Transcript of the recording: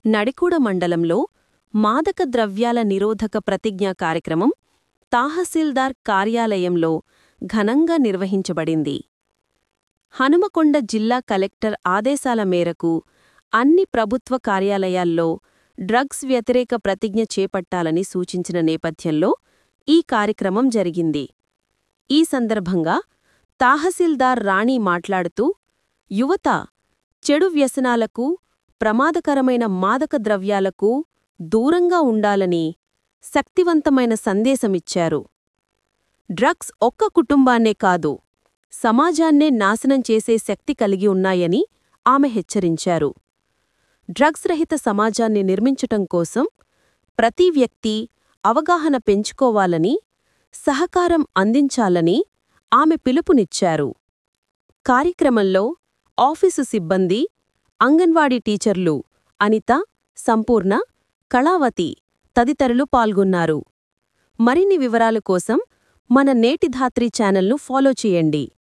నడికూడ మండలంలో మాదక ద్రవ్యాల నిరోధక ప్రతిజ్ఞా కార్యక్రమం తాహసీల్దార్ కార్యాలయంలో ఘనంగా నిర్వహించబడింది హనుమకొండ జిల్లా కలెక్టర్ ఆదేశాల మేరకు అన్ని ప్రభుత్వ కార్యాలయాల్లో డ్రగ్స్ వ్యతిరేక ప్రతిజ్ఞ చేపట్టాలని సూచించిన నేపథ్యంలో ఈ కార్యక్రమం జరిగింది ఈ సందర్భంగా తాహసీల్దార్ రాణి మాట్లాడుతూ యువత చెడు వ్యసనాలకు ప్రమాదకరమైన మాదక ద్రవ్యాలకు దూరంగా ఉండాలని శక్తివంతమైన సందేశమిచ్చారు డ్రగ్స్ ఒక్క కుటుంబాన్నే కాదు సమాజాన్నే నాశనం చేసే శక్తి కలిగి ఉన్నాయని ఆమె హెచ్చరించారు డ్రగ్స్ రహిత సమాజాన్ని నిర్మించటం కోసం ప్రతి వ్యక్తి అవగాహన పెంచుకోవాలని సహకారం అందించాలని ఆమె పిలుపునిచ్చారు కార్యక్రమంలో ఆఫీసు సిబ్బంది అంగన్వాడీ టీచర్లు అనిత సంపూర్ణ కళావతి తదితరులు పాల్గొన్నారు మరిన్ని వివరాల కోసం మన నేటి ధాత్రి ఛానల్ను ఫాలో చేయండి